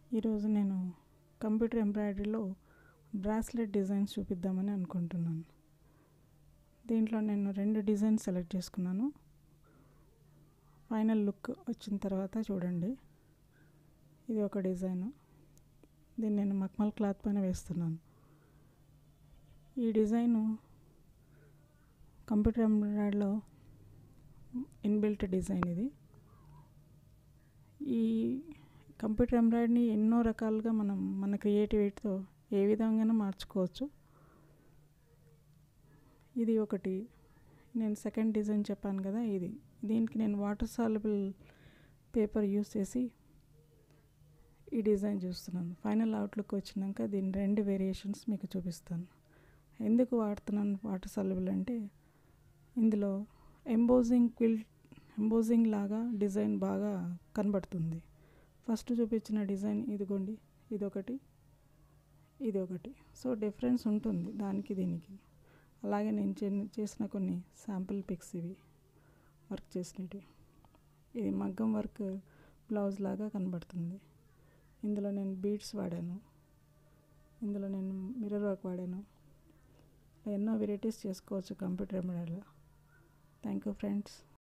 ఈరోజు నేను కంప్యూటర్ ఎంబ్రాయిడరీలో బ్రాస్లెట్ డిజైన్స్ చూపిద్దామని అనుకుంటున్నాను దీంట్లో నేను రెండు డిజైన్స్ సెలెక్ట్ చేసుకున్నాను ఫైనల్ లుక్ వచ్చిన తర్వాత చూడండి ఇది ఒక డిజైన్ దీన్ని నేను మక్మల్ క్లాత్ పైన వేస్తున్నాను ఈ డిజైను కంప్యూటర్ ఎంబ్రాయిడరీలో ఇన్బిల్ట్ డిజైన్ ఇది ఈ కంప్యూటర్ ఎంబ్రాయిడరీని ఎన్నో రకాలుగా మనం మన క్రియేటివిటీతో ఏ విధంగా మార్చుకోవచ్చు ఇది ఒకటి నేను సెకండ్ డిజైన్ చెప్పాను కదా ఇది దీనికి నేను వాటర్ సాల్యుబుల్ పేపర్ యూస్ చేసి ఈ డిజైన్ చూస్తున్నాను ఫైనల్ అవుట్లుక్ వచ్చినాక దీని రెండు వేరియేషన్స్ మీకు చూపిస్తాను ఎందుకు వాడుతున్నాను వాటర్ సాల్యుబుల్ అంటే ఇందులో ఎంబోజింగ్ క్విల్ ఎంబోజింగ్ లాగా డిజైన్ బాగా కనబడుతుంది ఫస్ట్ చూపించిన డిజైన్ ఇదిగోండి ఇదొకటి ఇది ఒకటి సో డిఫరెన్స్ ఉంటుంది దానికి దీనికి అలాగే నేను చేసిన కొన్ని శాంపిల్ పిక్స్ ఇవి వర్క్ చేసినవి ఇది మగ్గం వర్క్ బ్లౌజ్ లాగా కనబడుతుంది ఇందులో నేను బీడ్స్ వాడాను ఇందులో నేను మిర్రర్ వర్క్ వాడాను ఎన్నో వెరైటీస్ చేసుకోవచ్చు కంప్యూటర్ ఎంబ్రాయిడరీలో థ్యాంక్ యూ ఫ్రెండ్స్